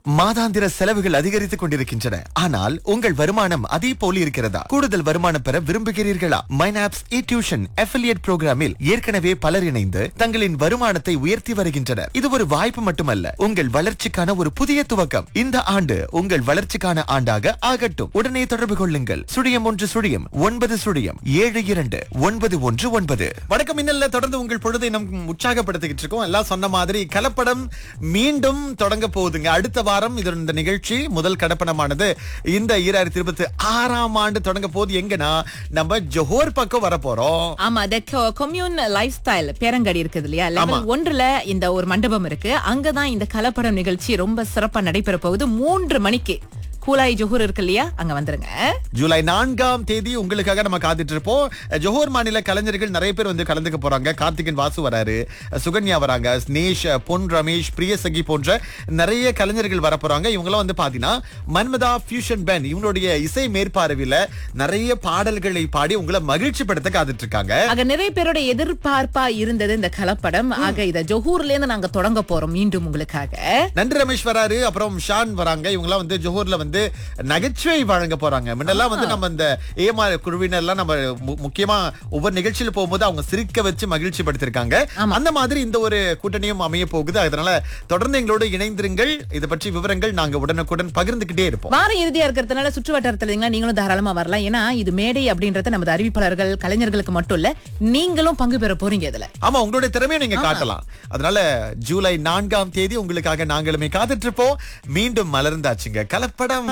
மாதாந்திர செலவுகள் அதிகரித்துக் கொண்டிருக்கின்றன ஆனால் உங்கள் வருமானம் அதே போல இருக்கிறதா கூடுதல் வருமானம் பெற விரும்புகிறீர்களா மைனாப்ஸ் இ டியூஷன் அஃபிலியேட் புரோகிராமில் ஏற்கனவே பலர் இணைந்து தங்களின் வருமானத்தை உயர்த்தி வருகின்றனர் இது ஒரு வாய்ப்பு மட்டுமல்ல உங்கள் வளர்ச்சிக்கான ஒரு புதிய துவக்கம் இந்த ஆண்டு உங்கள் வளர்ச்சிக்கான ஆண்டாக ஆகட்டும் உடனே தொடர்பு கொள்ளுங்கள் சுழியம் ஒன்று சுழியம் ஒன்பது சுழியம் ஏழு இரண்டு ஒன்பது ஒன்று ஒன்பது வணக்கம் மின்னல்ல தொடர்ந்து உங்கள் பொழுதை நம் உற்சாகப்படுத்திக்கிட்டு இருக்கோம் எல்லாம் சொன்ன மாதிரி கலப்படம் மீண்டும் தொடங்க போகுதுங்க அடுத்த வாரம் இது இந்த நிகழ்ச்சி முதல் கடப்பணமானது இந்த ஈராயிரத்தி இருபத்தி ஆறாம் ஆண்டு தொடங்க போகுது எங்கன்னா நம்ம ஜோஹர் பக்கம் வர போறோம் ஆமா த கொம்யூன் லைஃப் ஸ்டைல் பேரங்காடி இருக்குது இல்லையா ஆமா. லெவல் ஒன்றுல இந்த ஒரு மண்டபம் இருக்கு அங்கதான் இந்த கலப்படம் நிகழ்ச்சி ரொம்ப சிறப்பா நடைபெற போகுது மூன்று மணிக்கு கூலாய் ஜோஹூர் இருக்கு இல்லையா அங்க வந்துருங்க ஜூலை நான்காம் தேதி உங்களுக்காக நம்ம காத்துட்டு இருப்போம் ஜோஹர் மாநில கலைஞர்கள் நிறைய பேர் வந்து கலந்துக்க போறாங்க கார்த்திகன் வாசு வராரு சுகன்யா வராங்க ஸ்னேஷ் பொன் ரமேஷ் பிரியசகி போன்ற நிறைய கலைஞர்கள் வர போறாங்க இவங்கெல்லாம் வந்து பாத்தீங்கன்னா மன்மதா ஃபியூஷன் பேண்ட் இவங்களுடைய இசை மேற்பார்வையில நிறைய பாடல்களை பாடி உங்களை மகிழ்ச்சிப்படுத்த காத்துட்டு இருக்காங்க ஆக நிறைய பேரோட எதிர்பார்ப்பா இருந்தது இந்த கலப்படம் ஆக இத ஜோஹூர்ல இருந்து நாங்க தொடங்க போறோம் மீண்டும் உங்களுக்காக நன்றி ரமேஷ் வராரு அப்புறம் ஷான் வராங்க இவங்கெல்லாம் வந்து ஜோஹர்ல வந்து நகைச்சுவை வழங்க போறாங்க முன்னெல்லாம் வந்து நம்ம இந்த ஏமாறு குழுவினர் எல்லாம் நம்ம மு- முக்கியமா ஒவ்வொரு நிகழ்ச்சியில போகும்போது அவங்க சிரிக்க வச்சு மகிழ்ச்சி படுத்திருக்காங்க அந்த மாதிரி இந்த ஒரு கூட்டணியும் அமைய போகுது அதனால தொடர்ந்து எங்களோடு இணைந்திருங்கள் இதை பற்றி விவரங்கள் நாங்க உடனுக்குடன் பகிர்ந்துகிட்டே இருப்போம் வார இறுதியா இருக்கிறதுனால சுற்று வட்டாரத்துல இருந்தீங்களா நீங்களும் தாராளமா வரலாம் ஏன்னா இது மேடை அப்படின்றது நமது அறிவிப்பாளர்கள் கலைஞர்களுக்கு மட்டும் இல்ல நீங்களும் பங்கு பெற போறீங்க இதுல ஆமா உங்களுடைய திறமையை நீங்க காட்டலாம் அதனால ஜூலை நான்காம் தேதி உங்களுக்காக நாங்களுமே காத்துட்டு இருப்போம் மீண்டும் மலர்ந்தாச்சுங்க கலப்படம்